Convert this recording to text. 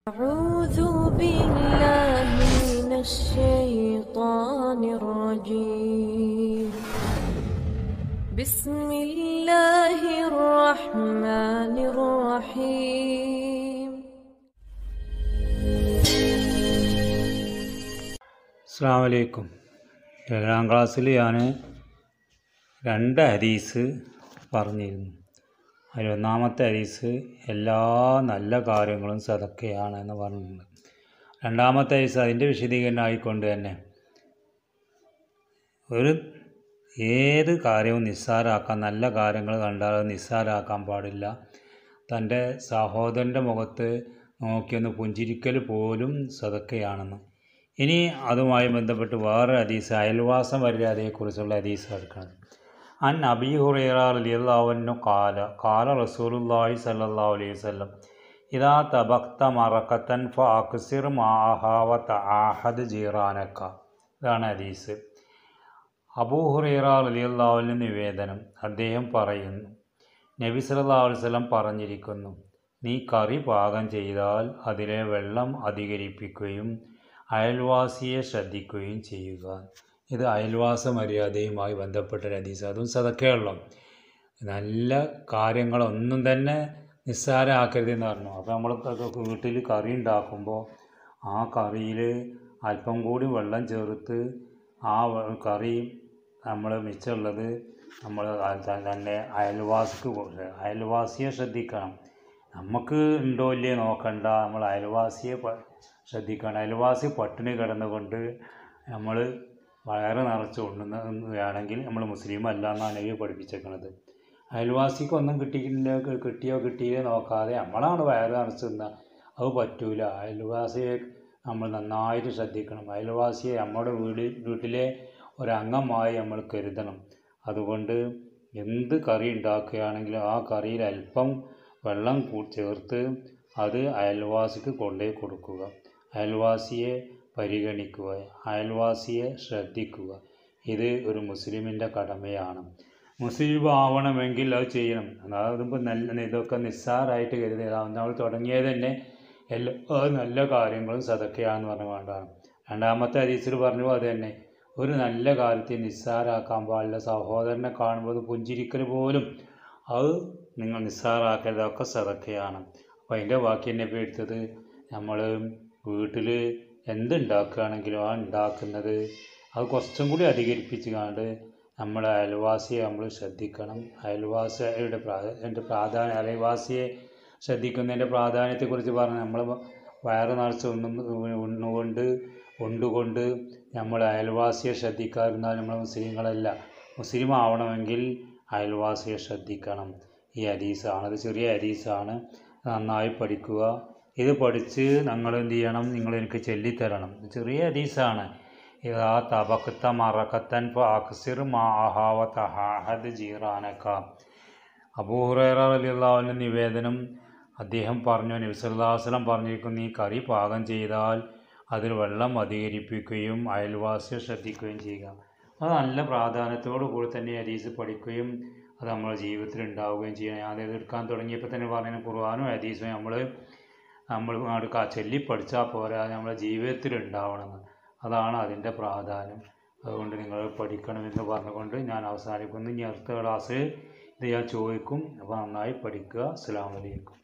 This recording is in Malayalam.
أعوذ بالله من الشيطان الرجيم بسم الله الرحمن الرحيم അസ്സാം വലൈക്കും ഏഴാം ക്ലാസ്സിൽ ഞാൻ രണ്ട് ഹരീസ് പറഞ്ഞിരുന്നു അതിൽ ഒന്നാമത്തെ ഹരീസ് എല്ലാ നല്ല കാര്യങ്ങളും സതക്കയാണ് എന്ന് പറഞ്ഞിട്ടുണ്ട് രണ്ടാമത്തെ ഹരീസ് അതിൻ്റെ വിശദീകരണം ആയിക്കൊണ്ട് തന്നെ ഒരു ഏത് കാര്യവും നിസ്സാരാക്കാൻ നല്ല കാര്യങ്ങൾ കണ്ടാൽ അത് നിസ്സാരാക്കാൻ പാടില്ല തൻ്റെ സഹോദരൻ്റെ മുഖത്ത് നോക്കിയൊന്ന് പുഞ്ചിരിക്കൽ പോലും സതക്കയാണെന്ന് ഇനി അതുമായി ബന്ധപ്പെട്ട് വേറെ ഹദീസ് അയൽവാസ മര്യാദയെക്കുറിച്ചുള്ള ഹദീസ് എടുക്കണം അൻ അബി ഹുറൈറ റളിയല്ലാഹു കാല കാല റസൂലുള്ളാഹി സ്വല്ലല്ലാഹു അലൈഹി വസല്ലം ഇദാ തബക്ത മറക്കത്തൻ ഫ അക്സിർ മാഹാവ ആഹദ് ജീറാനക്ക ഇതാണ് ഹദീസ് അബൂ ഹുറൈറ റളിയല്ലാഹുവിൻ്റെ നിവേദനം അദ്ദേഹം പറയുന്നു നബി സല്ലല്ലാഹു അലൈഹി വസല്ലം പറഞ്ഞിരിക്കുന്നു നീ കറി പാകം ചെയ്താൽ അതിലെ വെള്ളം അധികരിപ്പിക്കുകയും അയൽവാസിയെ ശ്രദ്ധിക്കുകയും ചെയ്യുക ഇത് അയൽവാസ മര്യാദയുമായി ബന്ധപ്പെട്ട ഒരു ഹദീസ് അതും സതക്കയുള്ള നല്ല കാര്യങ്ങളൊന്നും തന്നെ നിസ്സാരമാക്കരുത് എന്ന് പറഞ്ഞു അപ്പോൾ നമ്മൾ വീട്ടിൽ കറി ഉണ്ടാക്കുമ്പോൾ ആ കറിയിൽ അല്പം കൂടി വെള്ളം ചേർത്ത് ആ വെ- കറി നമ്മൾ മിച്ചമുള്ളത് നമ്മൾ തന്നെ അയൽവാസിക്ക് കൊടുക്കുക അയൽവാസിയെ ശ്രദ്ധിക്കണം നമുക്ക് ഉണ്ടോ ഇല്ലേ നോക്കണ്ട നമ്മൾ അയൽവാസിയെ പ- ശ്രദ്ധിക്കണം അയൽവാസി പട്ടിണി കിടന്നുകൊണ്ട് നമ്മൾ വയറ് നിറച്ച് ഉണ്ണുന്നതാണെങ്കിൽ നമ്മൾ മുസ്ലിം അല്ല എന്നാണ് നബി പഠിപ്പിച്ചേക്കണത് അയൽവാസിക്ക് ഒന്നും കിട്ടിയില്ല കിട്ടിയോ കിട്ടിയോ നോക്കാതെ നമ്മളാണ് വയറ് നിറച്ച് തിന്നുക അത് പറ്റൂല അയൽവാസിയെ നമ്മൾ നന്നായിട്ട് ശ്രദ്ധിക്കണം അയൽവാസിയെ നമ്മുടെ വീട് വീട്ടിലെ ഒരംഗമായി നമ്മൾ കരുതണം അതുകൊണ്ട് എന്ത് കറി ഉണ്ടാക്കുകയാണെങ്കിലും ആ കറിയിൽ അല്പം വെള്ളം കൂ- ചേർത്ത് അത് അയൽവാസിക്ക് കൊണ്ടുപോയി കൊടുക്കുക അയൽവാസിയെ പരിഗണിക്കുക അയൽവാസിയെ ശ്രദ്ധിക്കുക ഇത് ഒരു മുസ്ലിമിൻ്റെ കടമയാണ് മുസ്ലിം ആവണമെങ്കിൽ അത് ചെയ്യണം അതായത് ഇപ്പോൾ നല്ല ഇതൊക്കെ നിസ്സാരമായിട്ട് കരുതി നമ്മൾ തുടങ്ങിയത് തന്നെ എല്ലാ നല്ല കാര്യങ്ങളും സതക്കയാണെന്ന് പറഞ്ഞുകൊണ്ടാണ് രണ്ടാമത്തെ ഹദീസിൽ പറഞ്ഞു അത് തന്നെ ഒരു നല്ല കാര്യത്തെ നിസ്സാരാക്കാൻ പാടില്ല സഹോദരനെ കാണുമ്പോൾ പുഞ്ചിരിക്കൽ പോലും അത് നിങ്ങൾ നിസ്സാറാക്കരുത് അതൊക്കെ സതക്കയാണ് അപ്പോൾ അതിൻ്റെ ബാക്കി തന്നെ ഇപ്പോൾ എടുത്തത് നമ്മൾ വീട്ടിൽ എന്തുണ്ടാക്കുകയാണെങ്കിലും ആ ഉണ്ടാക്കുന്നത് അത് കുറച്ചും കൂടി അധികരിപ്പിച്ച് കണ്ട് നമ്മുടെ അയൽവാസിയെ നമ്മൾ ശ്രദ്ധിക്കണം അയൽവാസിയുടെ പ്രാ എൻ്റെ പ്രാധാന്യം അയൽവാസിയെ ശ്രദ്ധിക്കുന്നതിൻ്റെ പ്രാധാന്യത്തെക്കുറിച്ച് പറഞ്ഞ് നമ്മൾ വയറ് നിറച്ച് ഉണ്ണുന്ന ഉണ്ണുകൊണ്ട് ഉണ്ടുകൊണ്ട് നമ്മൾ അയൽവാസിയെ ശ്രദ്ധിക്കാതിരുന്നാൽ നമ്മൾ മുസ്ലിങ്ങളല്ല മുസ്ലിം ആവണമെങ്കിൽ അയൽവാസിയെ ശ്രദ്ധിക്കണം ഈ ഹദീസാണ് ഇത് ചെറിയ ഹദീസാണ് നന്നായി പഠിക്കുക ഇത് പഠിച്ച് നിങ്ങൾ എന്ത് ചെയ്യണം നിങ്ങൾ എനിക്ക് ചൊല്ലിത്തരണം ഇത് ചെറിയ ഹദീസാണ് ഇതാ തബക്കത്ത മറക്കത്തൻ ഫാക്സിർ മാഹാവത്ത് ഹാഹദ് ജീറാനക്ക അബൂഹുറൈറ അലിയുള്ളാവിൻ്റെ നിവേദനം അദ്ദേഹം പറഞ്ഞു നബിസല്ലാസ്ലം പറഞ്ഞിരിക്കുന്നു ഈ കറി പാകം ചെയ്താൽ അതിൽ വെള്ളം അധികരിപ്പിക്കുകയും അയൽവാസിയെ ശ്രദ്ധിക്കുകയും ചെയ്യുക അത് നല്ല പ്രാധാന്യത്തോടു കൂടി തന്നെ ഈ ഹദീസ് പഠിക്കുകയും അത് നമ്മുടെ ജീവിതത്തിൽ ഉണ്ടാവുകയും ചെയ്യണം ഞാൻ ഇത് എടുക്കാൻ തുടങ്ങിയപ്പോൾ തന്നെ പറയുന്ന ഖുർആാനും ഹദീസും നമ്മൾ നമ്മൾ അടുക്ക ചൊല്ലി പഠിച്ചാൽ പോരാ നമ്മുടെ ജീവിതത്തിൽ ഉണ്ടാവണമെന്ന് അതാണ് അതിൻ്റെ പ്രാധാന്യം അതുകൊണ്ട് നിങ്ങൾ പഠിക്കണമെന്ന് പറഞ്ഞുകൊണ്ട് ഞാൻ അവസാനിക്കുന്നു ഇനി അടുത്ത ക്ലാസ് ഇത് ഞാൻ ചോദിക്കും അപ്പോൾ നന്നായി പഠിക്കുക അസ്സാം വലൈക്കും